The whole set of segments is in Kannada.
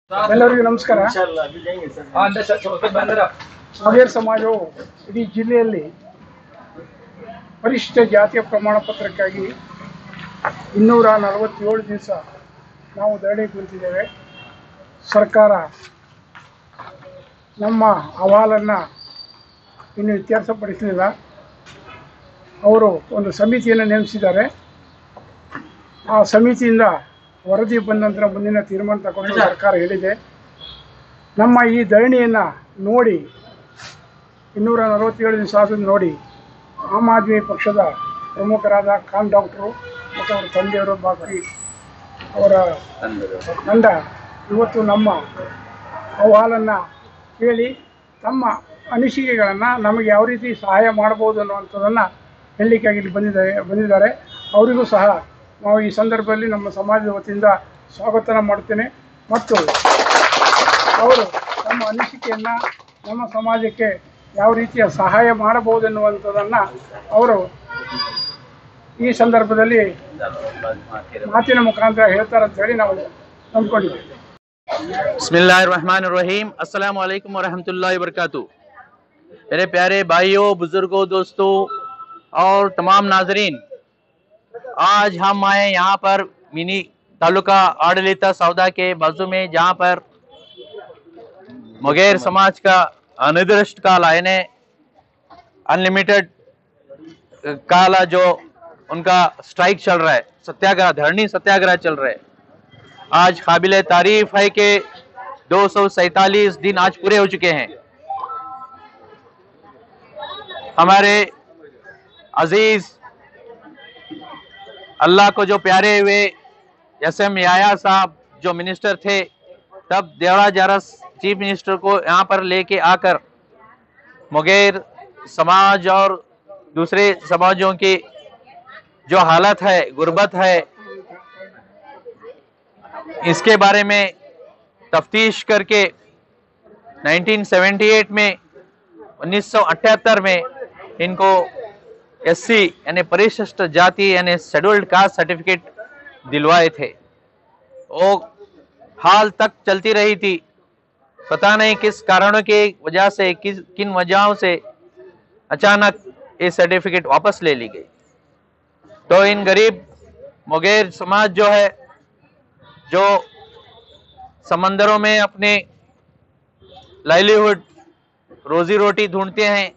ಎಲ್ಲರಿಗೂ ನಮಸ್ಕಾರ ಮಗೇರ್ ಸಮಾಜವು ಇಡೀ ಜಿಲ್ಲೆಯಲ್ಲಿ ಪರಿಶಿಷ್ಟ ಜಾತಿಯ ಪ್ರಮಾಣ ಪತ್ರಕ್ಕಾಗಿ ಇನ್ನೂರ ನಲವತ್ತೇಳು ದಿವಸ ನಾವು ಧರಣಿ ಕುಳಿತಿದ್ದೇವೆ ಸರ್ಕಾರ ನಮ್ಮ ಅಹವಾಲನ್ನು ಇನ್ನು ಇತ್ಯರ್ಥಪಡಿಸಲಿಲ್ಲ ಅವರು ಒಂದು ಸಮಿತಿಯನ್ನು ನೇಮಿಸಿದ್ದಾರೆ ಆ ಸಮಿತಿಯಿಂದ ವರದಿ ಬಂದ ನಂತರ ಮುಂದಿನ ತೀರ್ಮಾನ ತಗೊಂಡು ಸರ್ಕಾರ ಹೇಳಿದೆ ನಮ್ಮ ಈ ಧರಣಿಯನ್ನು ನೋಡಿ ಇನ್ನೂರ ನಲವತ್ತೇಳು ದಿವಸ ಆದದ್ದು ನೋಡಿ ಆಮ್ ಆದ್ಮಿ ಪಕ್ಷದ ಪ್ರಮುಖರಾದ ಖಾನ್ ಡಾಕ್ಟ್ರು ಮತ್ತು ಅವರ ತಂದೆಯವರು ಬಾಕಿ ಅವರ ತಂಡ ಇವತ್ತು ನಮ್ಮ ಅಹವಾಲನ್ನು ಕೇಳಿ ತಮ್ಮ ಅನಿಸಿಕೆಗಳನ್ನು ನಮಗೆ ಯಾವ ರೀತಿ ಸಹಾಯ ಮಾಡ್ಬೋದು ಅನ್ನುವಂಥದ್ದನ್ನು ಹೇಳಲಿಕ್ಕಾಗಿ ಇಲ್ಲಿ ಬಂದಿದ್ದಾರೆ ಬಂದಿದ್ದಾರೆ ಅವರಿಗೂ ಸಹ ನಾವು ಈ ಸಂದರ್ಭದಲ್ಲಿ ನಮ್ಮ ಸಮಾಜದ ವತಿಯಿಂದ ಸ್ವಾಗತನ ಮಾಡ್ತೇನೆ ಮತ್ತು ಅವರು ತಮ್ಮ ಅನಿಸಿಕೆಯನ್ನು ನಮ್ಮ ಸಮಾಜಕ್ಕೆ ಯಾವ ರೀತಿಯ ಸಹಾಯ ಮಾಡಬಹುದೆನ್ನುವಂಥದ್ದನ್ನು ಅವರು ಈ ಸಂದರ್ಭದಲ್ಲಿ ಮಾತಿನ ಮುಖಾಂತರ ಹೇಳ್ತಾರೆ ಅಂತ ಹೇಳಿ ನಾವು ನಂಬ್ಕೊಂಡಿದ್ದೇವೆ बिस्मिल्लाहिर्रहमानिर्रहीम अस्सलाम वालेकुम वरहमतुल्लाहि वबरकातुहू मेरे प्यारे भाइयों बुजुर्गों दोस्तों और तमाम नाजरीन आज हम आए यहाँ पर मिनी तालुका आडलिता सौदा के बाजू में जहाँ पर मुगैर समाज का अनिर्दिष्ट काल यानी अनलिमिटेड काला जो उनका स्ट्राइक चल रहा है सत्याग्रह धरनी सत्याग्रह चल रहा है आज काबिल तारीफ है कि दो दिन आज पूरे हो चुके हैं हमारे अजीज अल्लाह को जो प्यारे हुए एस एम याया साहब जो मिनिस्टर थे तब देवड़ा जारस चीफ मिनिस्टर को यहाँ पर लेके आकर मुगैर समाज और दूसरे समाजों की जो हालत है गुर्बत है इसके बारे में तफ्तीश करके 1978 में 1978 में इनको एससी यानी परिशिष्ट जाति यानी शेड्यूल्ड कास्ट सर्टिफिकेट दिलवाए थे वो हाल तक चलती रही थी पता नहीं किस कारणों की वजह से किस किन वजहों से अचानक ये सर्टिफिकेट वापस ले ली गई तो इन गरीब मुगैर समाज जो है जो समंदरों में अपने लाइवलीहुड रोजी रोटी ढूंढते हैं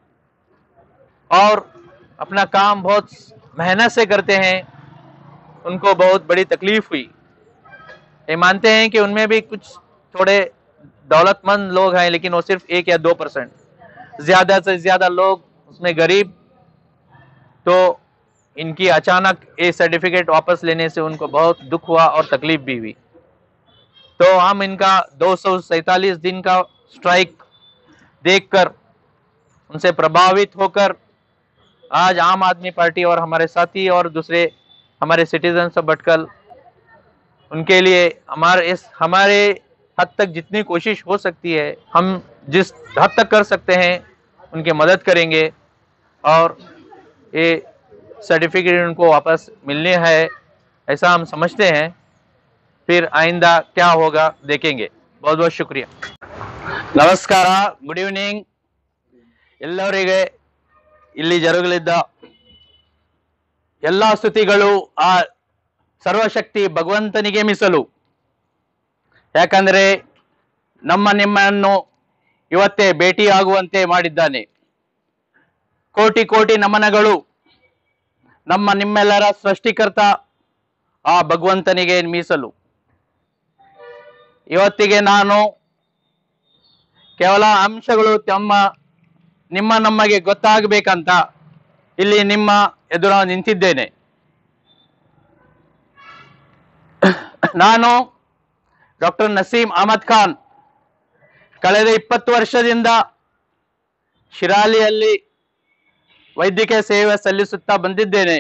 और अपना काम बहुत मेहनत से करते हैं उनको बहुत बड़ी तकलीफ हुई ये मानते हैं कि उनमें भी कुछ थोड़े दौलतमंद लोग हैं लेकिन वो सिर्फ एक या दो परसेंट ज़्यादा से ज़्यादा लोग उसमें गरीब तो इनकी अचानक ये सर्टिफिकेट वापस लेने से उनको बहुत दुख हुआ और तकलीफ भी हुई तो हम इनका दो दिन का स्ट्राइक देखकर उनसे प्रभावित होकर आज आम आदमी पार्टी और हमारे साथी और दूसरे हमारे सिटीजन सब भटकल उनके लिए हमारे इस हमारे हद तक जितनी कोशिश हो सकती है हम जिस हद तक कर सकते हैं उनकी मदद करेंगे और ये सर्टिफिकेट उनको वापस मिलने है ऐसा हम समझते हैं फिर आइंदा क्या होगा देखेंगे बहुत बहुत शुक्रिया ನಮಸ್ಕಾರ ಗುಡ್ ಈವ್ನಿಂಗ್ ಎಲ್ಲರಿಗೆ ಇಲ್ಲಿ ಜರುಗಲಿದ್ದ ಎಲ್ಲ ಸ್ತುತಿಗಳು ಆ ಸರ್ವಶಕ್ತಿ ಭಗವಂತನಿಗೆ ಮೀಸಲು ಯಾಕಂದರೆ ನಮ್ಮ ನಿಮ್ಮನ್ನು ಇವತ್ತೇ ಭೇಟಿಯಾಗುವಂತೆ ಮಾಡಿದ್ದಾನೆ ಕೋಟಿ ಕೋಟಿ ನಮನಗಳು ನಮ್ಮ ನಿಮ್ಮೆಲ್ಲರ ಸೃಷ್ಟಿಕರ್ತ ಆ ಭಗವಂತನಿಗೆ ಮೀಸಲು ಇವತ್ತಿಗೆ ನಾನು ಕೇವಲ ಅಂಶಗಳು ತಮ್ಮ ನಿಮ್ಮ ನಮಗೆ ಗೊತ್ತಾಗಬೇಕಂತ ಇಲ್ಲಿ ನಿಮ್ಮ ಎದುರ ನಿಂತಿದ್ದೇನೆ ನಾನು ಡಾಕ್ಟರ್ ನಸೀಂ ಅಹಮದ್ ಖಾನ್ ಕಳೆದ ಇಪ್ಪತ್ತು ವರ್ಷದಿಂದ ಶಿರಾಲಿಯಲ್ಲಿ ವೈದ್ಯಕೀಯ ಸೇವೆ ಸಲ್ಲಿಸುತ್ತಾ ಬಂದಿದ್ದೇನೆ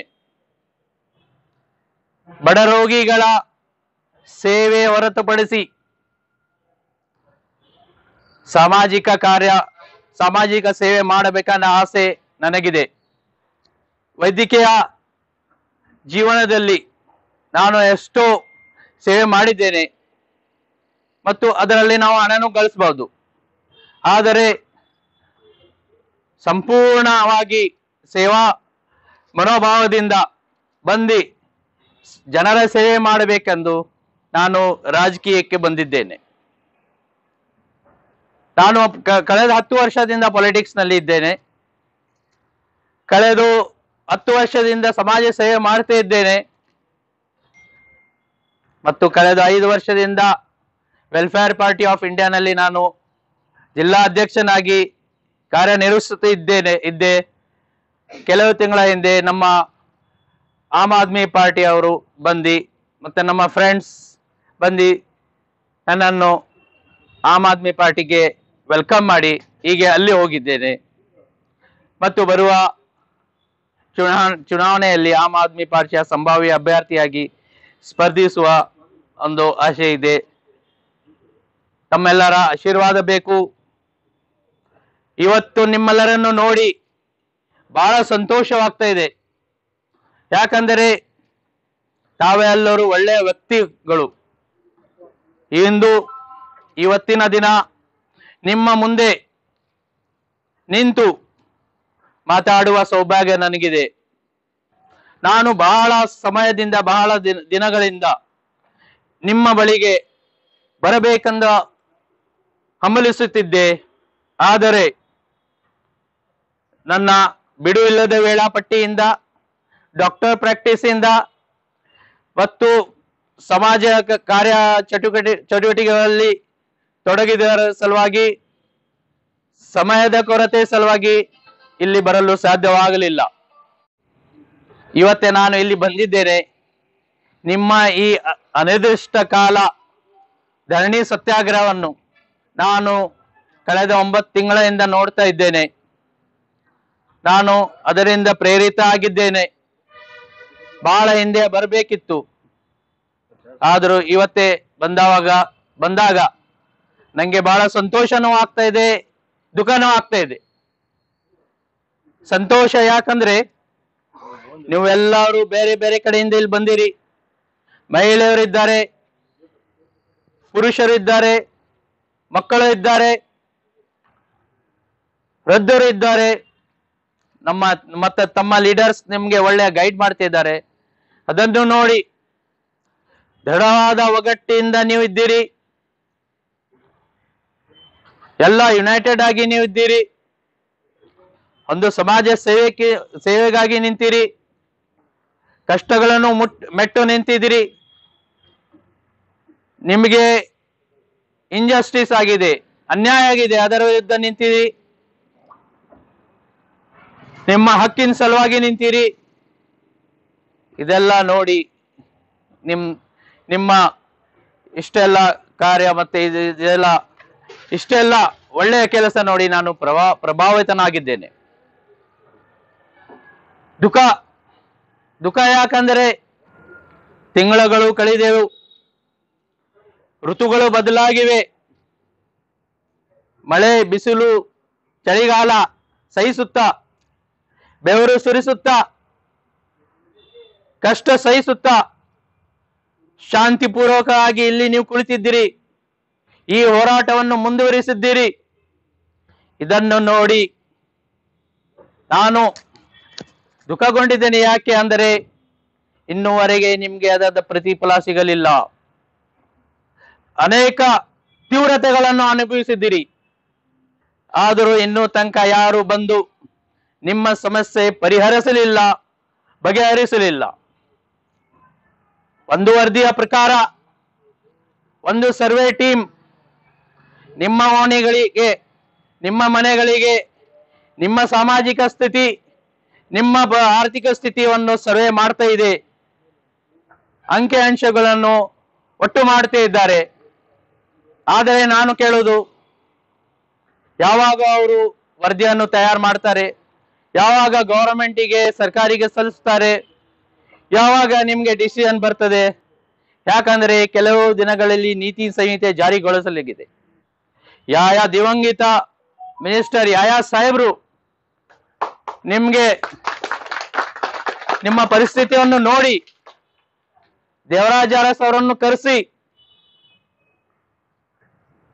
ಬಡ ರೋಗಿಗಳ ಸೇವೆ ಹೊರತುಪಡಿಸಿ ಸಾಮಾಜಿಕ ಕಾರ್ಯ ಸಾಮಾಜಿಕ ಸೇವೆ ಮಾಡಬೇಕನ್ನ ಆಸೆ ನನಗಿದೆ ವೈದ್ಯಕೀಯ ಜೀವನದಲ್ಲಿ ನಾನು ಎಷ್ಟೋ ಸೇವೆ ಮಾಡಿದ್ದೇನೆ ಮತ್ತು ಅದರಲ್ಲಿ ನಾವು ಹಣನು ಗಳಿಸಬಹುದು ಆದರೆ ಸಂಪೂರ್ಣವಾಗಿ ಸೇವಾ ಮನೋಭಾವದಿಂದ ಬಂದು ಜನರ ಸೇವೆ ಮಾಡಬೇಕೆಂದು ನಾನು ರಾಜಕೀಯಕ್ಕೆ ಬಂದಿದ್ದೇನೆ ನಾನು ಕ- ಕಳೆದ ಹತ್ತು ವರ್ಷದಿಂದ ಪಾಲಿಟಿಕ್ಸ್ ನಲ್ಲಿ ಇದ್ದೇನೆ ಕಳೆದ ಹತ್ತು ವರ್ಷದಿಂದ ಸಮಾಜ ಸೇವೆ ಮಾಡ್ತಾ ಇದ್ದೇನೆ ಮತ್ತು ಕಳೆದ ಐದು ವರ್ಷದಿಂದ ವೆಲ್ಫೇರ್ ಪಾರ್ಟಿ ಆಫ್ ಇಂಡಿಯಾನಲ್ಲಿ ನಾನು ಜಿಲ್ಲಾ ಅಧ್ಯಕ್ಷನಾಗಿ ಕಾರ್ಯನಿರ್ವಹಿಸುತ್ತಿದ್ದೇನೆ ಇದ್ದೆ ಕೆಲವು ತಿಂಗಳ ಹಿಂದೆ ನಮ್ಮ ಆಮ್ ಆದ್ಮಿ ಪಾರ್ಟಿ ಅವರು ಬಂದು ಮತ್ತೆ ನಮ್ಮ ಫ್ರೆಂಡ್ಸ್ ಬಂದು ನನ್ನನ್ನು ಆಮ್ ಆದ್ಮಿ ಪಾರ್ಟಿಗೆ ವೆಲ್ಕಮ್ ಮಾಡಿ ಹೀಗೆ ಅಲ್ಲಿ ಹೋಗಿದ್ದೇನೆ ಮತ್ತು ಬರುವ ಚುನಾ ಚುನಾವಣೆಯಲ್ಲಿ ಆಮ್ ಆದ್ಮಿ ಪಾರ್ಟಿಯ ಸಂಭಾವ್ಯ ಅಭ್ಯರ್ಥಿಯಾಗಿ ಸ್ಪರ್ಧಿಸುವ ಒಂದು ಆಶೆ ಇದೆ ತಮ್ಮೆಲ್ಲರ ಆಶೀರ್ವಾದ ಬೇಕು ಇವತ್ತು ನಿಮ್ಮೆಲ್ಲರನ್ನು ನೋಡಿ ಬಹಳ ಸಂತೋಷವಾಗ್ತಾ ಇದೆ ಯಾಕಂದರೆ ತಾವೆಲ್ಲರೂ ಒಳ್ಳೆಯ ವ್ಯಕ್ತಿಗಳು ಇಂದು ಇವತ್ತಿನ ದಿನ ನಿಮ್ಮ ಮುಂದೆ ನಿಂತು ಮಾತಾಡುವ ಸೌಭಾಗ್ಯ ನನಗಿದೆ ನಾನು ಬಹಳ ಸಮಯದಿಂದ ಬಹಳ ದಿನ ದಿನಗಳಿಂದ ನಿಮ್ಮ ಬಳಿಗೆ ಬರಬೇಕೆಂದ ಹಂಬಲಿಸುತ್ತಿದ್ದೆ ಆದರೆ ನನ್ನ ಬಿಡುವಿಲ್ಲದ ವೇಳಾಪಟ್ಟಿಯಿಂದ ಡಾಕ್ಟರ್ ಪ್ರಾಕ್ಟೀಸಿಂದ ಮತ್ತು ಸಮಾಜ ಕ- ಕಾರ್ಯ ಚಟುವಟಿ ಚಟುವಟಿಕೆಗಳಲ್ಲಿ ತೊಡಗಿದರ ಸಲುವಾಗಿ ಸಮಯದ ಕೊರತೆ ಸಲುವಾಗಿ ಇಲ್ಲಿ ಬರಲು ಸಾಧ್ಯವಾಗಲಿಲ್ಲ ಇವತ್ತೇ ನಾನು ಇಲ್ಲಿ ಬಂದಿದ್ದೇನೆ ನಿಮ್ಮ ಈ ಅ- ಅನಿರ್ದಿಷ್ಟ ಕಾಲ ಧರಣಿ ಸತ್ಯಾಗ್ರಹವನ್ನು ನಾನು ಕಳೆದ ಒಂಬತ್ತು ತಿಂಗಳಿಂದ ನೋಡ್ತಾ ಇದ್ದೇನೆ ನಾನು ಅದರಿಂದ ಪ್ರೇರಿತ ಆಗಿದ್ದೇನೆ ಬಹಳ ಹಿಂದೆ ಬರಬೇಕಿತ್ತು ಆದರೂ ಇವತ್ತೇ ಬಂದವಾಗ ಬಂದಾಗ ನಂಗೆ ಬಹಳ ಸಂತೋಷನೂ ಆಗ್ತಾ ಇದೆ ದುಃಖನೂ ಆಗ್ತಾ ಇದೆ ಸಂತೋಷ ಯಾಕಂದ್ರೆ ನೀವೆಲ್ಲರೂ ಬೇರೆ ಬೇರೆ ಕಡೆಯಿಂದ ಇಲ್ಲಿ ಬಂದಿರಿ ಮಹಿಳೆಯರಿದ್ದಾರೆ ಪುರುಷರಿದ್ದಾರೆ ಮಕ್ಕಳು ಇದ್ದಾರೆ ವೃದ್ಧರು ಇದ್ದಾರೆ ನಮ್ಮ ಮತ್ತೆ ತಮ್ಮ ಲೀಡರ್ಸ್ ನಿಮ್ಗೆ ಒಳ್ಳೆಯ ಗೈಡ್ ಮಾಡ್ತಿದ್ದಾರೆ ಅದನ್ನು ನೋಡಿ ದೃಢವಾದ ಒಗಟ್ಟಿಂದ ನೀವು ಇದ್ದೀರಿ ಎಲ್ಲ ಯುನೈಟೆಡ್ ಆಗಿ ನೀವು ಇದ್ದೀರಿ ಒಂದು ಸಮಾಜ ಸೇವೆಗೆ ಸೇವೆಗಾಗಿ ನಿಂತಿರಿ ಕಷ್ಟಗಳನ್ನು ಮುಟ್ ಮೆಟ್ಟು ನಿಂತಿದ್ದೀರಿ ನಿಮಗೆ ಇಂಜಸ್ಟಿಸ್ ಆಗಿದೆ ಅನ್ಯಾಯ ಆಗಿದೆ ಅದರ ವಿರುದ್ಧ ನಿಂತಿರಿ ನಿಮ್ಮ ಹಕ್ಕಿನ ಸಲುವಾಗಿ ನಿಂತಿರಿ ಇದೆಲ್ಲ ನೋಡಿ ನಿಮ್ ನಿಮ್ಮ ಇಷ್ಟೆಲ್ಲ ಕಾರ್ಯ ಮತ್ತೆ ಇದು ಇದೆಲ್ಲ ಇಷ್ಟೆಲ್ಲ ಒಳ್ಳೆಯ ಕೆಲಸ ನೋಡಿ ನಾನು ಪ್ರಭಾ ಪ್ರಭಾವಿತನಾಗಿದ್ದೇನೆ ದುಃಖ ದುಃಖ ಯಾಕಂದರೆ ತಿಂಗಳುಗಳು ಕಳೆದೆವು ಋತುಗಳು ಬದಲಾಗಿವೆ ಮಳೆ ಬಿಸಿಲು ಚಳಿಗಾಲ ಸಹಿಸುತ್ತಾ ಬೆವರು ಸುರಿಸುತ್ತಾ ಕಷ್ಟ ಸಹಿಸುತ್ತಾ ಶಾಂತಿಪೂರ್ವಕವಾಗಿ ಇಲ್ಲಿ ನೀವು ಕುಳಿತಿದ್ದೀರಿ ಈ ಹೋರಾಟವನ್ನು ಮುಂದುವರಿಸಿದ್ದೀರಿ ಇದನ್ನು ನೋಡಿ ನಾನು ದುಃಖಗೊಂಡಿದ್ದೇನೆ ಯಾಕೆ ಅಂದರೆ ಇನ್ನುವರೆಗೆ ನಿಮ್ಗೆ ಅದಾದ ಪ್ರತಿಫಲ ಸಿಗಲಿಲ್ಲ ಅನೇಕ ತೀವ್ರತೆಗಳನ್ನು ಅನುಭವಿಸಿದ್ದೀರಿ ಆದರೂ ಇನ್ನೂ ತನಕ ಯಾರು ಬಂದು ನಿಮ್ಮ ಸಮಸ್ಯೆ ಪರಿಹರಿಸಲಿಲ್ಲ ಬಗೆಹರಿಸಲಿಲ್ಲ ಒಂದು ವರದಿಯ ಪ್ರಕಾರ ಒಂದು ಸರ್ವೆ ಟೀಮ್ ನಿಮ್ಮ ಓಣಿಗಳಿಗೆ ನಿಮ್ಮ ಮನೆಗಳಿಗೆ ನಿಮ್ಮ ಸಾಮಾಜಿಕ ಸ್ಥಿತಿ ನಿಮ್ಮ ಬ- ಆರ್ಥಿಕ ಸ್ಥಿತಿಯನ್ನು ಸರ್ವೆ ಮಾಡ್ತಾ ಇದೆ ಅಂಕಿ ಅಂಶಗಳನ್ನು ಒಟ್ಟು ಮಾಡ್ತಾ ಇದ್ದಾರೆ ಆದರೆ ನಾನು ಕೇಳುವುದು ಯಾವಾಗ ಅವರು ವರದಿಯನ್ನು ತಯಾರು ಮಾಡ್ತಾರೆ ಯಾವಾಗ ಗೌರ್ಮೆಂಟಿಗೆ ಸರ್ಕಾರಿಗೆ ಸಲ್ಲಿಸ್ತಾರೆ ಯಾವಾಗ ನಿಮ್ಗೆ ಡಿಸಿಷನ್ ಬರ್ತದೆ ಯಾಕಂದ್ರೆ ಕೆಲವು ದಿನಗಳಲ್ಲಿ ನೀತಿ ಸಂಹಿತೆ ಜಾರಿಗೊಳಿಸಲಿಗಿದೆ ಯಾಯ ದಿವಂಗಿತ ಮಿನಿಸ್ಟರ್ ಯಾಯಾ ಸಾಹೇಬ್ರು ನಿಮ್ಗೆ ನಿಮ್ಮ ಪರಿಸ್ಥಿತಿಯನ್ನು ನೋಡಿ ದೇವರಾಜ ಅರಸ್ ಅವರನ್ನು ಕರೆಸಿ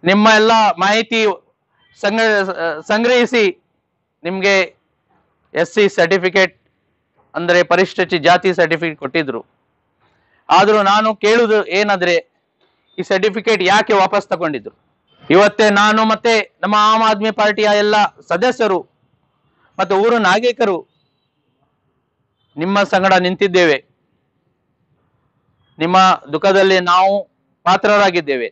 ನಿಮ್ಮ ಎಲ್ಲ ಮಾಹಿತಿ ಸಂಗ್ರಹ ಸಂಗ್ರಹಿಸಿ ನಿಮಗೆ ಎಸ್ ಸಿ ಸರ್ಟಿಫಿಕೇಟ್ ಅಂದರೆ ಪರಿಶಿಷ್ಟ ಜಾತಿ ಸರ್ಟಿಫಿಕೇಟ್ ಕೊಟ್ಟಿದ್ರು ಆದರೂ ನಾನು ಕೇಳುವುದು ಏನಾದ್ರೆ ಈ ಸರ್ಟಿಫಿಕೇಟ್ ಯಾಕೆ ವಾಪಸ್ ತಗೊಂಡಿದ್ರು ಇವತ್ತೇ ನಾನು ಮತ್ತೆ ನಮ್ಮ ಆಮ್ ಆದ್ಮಿ ಪಾರ್ಟಿಯ ಎಲ್ಲ ಸದಸ್ಯರು ಮತ್ತು ಊರು ನಾಗರಿಕರು ನಿಮ್ಮ ಸಂಗಡ ನಿಂತಿದ್ದೇವೆ ನಿಮ್ಮ ದುಃಖದಲ್ಲಿ ನಾವು ಪಾತ್ರರಾಗಿದ್ದೇವೆ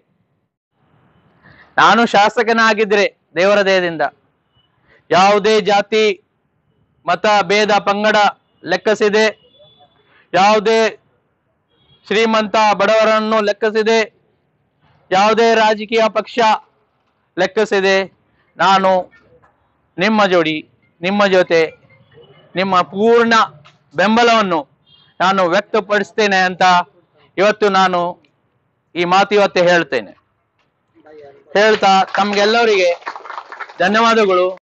ನಾನು ಶಾಸಕನಾಗಿದ್ದರೆ ದೇವರ ದಯದಿಂದ ಯಾವುದೇ ಜಾತಿ ಮತ ಭೇದ ಪಂಗಡ ಲೆಕ್ಕಿಸಿದೆ ಯಾವುದೇ ಶ್ರೀಮಂತ ಬಡವರನ್ನು ಲೆಕ್ಕಿಸಿದೆ ಯಾವುದೇ ರಾಜಕೀಯ ಪಕ್ಷ ಲೆಕ್ಕಿಸಿದೆ ನಾನು ನಿಮ್ಮ ಜೋಡಿ ನಿಮ್ಮ ಜೊತೆ ನಿಮ್ಮ ಪೂರ್ಣ ಬೆಂಬಲವನ್ನು ನಾನು ವ್ಯಕ್ತಪಡಿಸ್ತೇನೆ ಅಂತ ಇವತ್ತು ನಾನು ಈ ಮಾತು ಇವತ್ತೇ ಹೇಳ್ತೇನೆ ಹೇಳ್ತಾ ತಮ್ಗೆಲ್ಲರಿಗೆ ಧನ್ಯವಾದಗಳು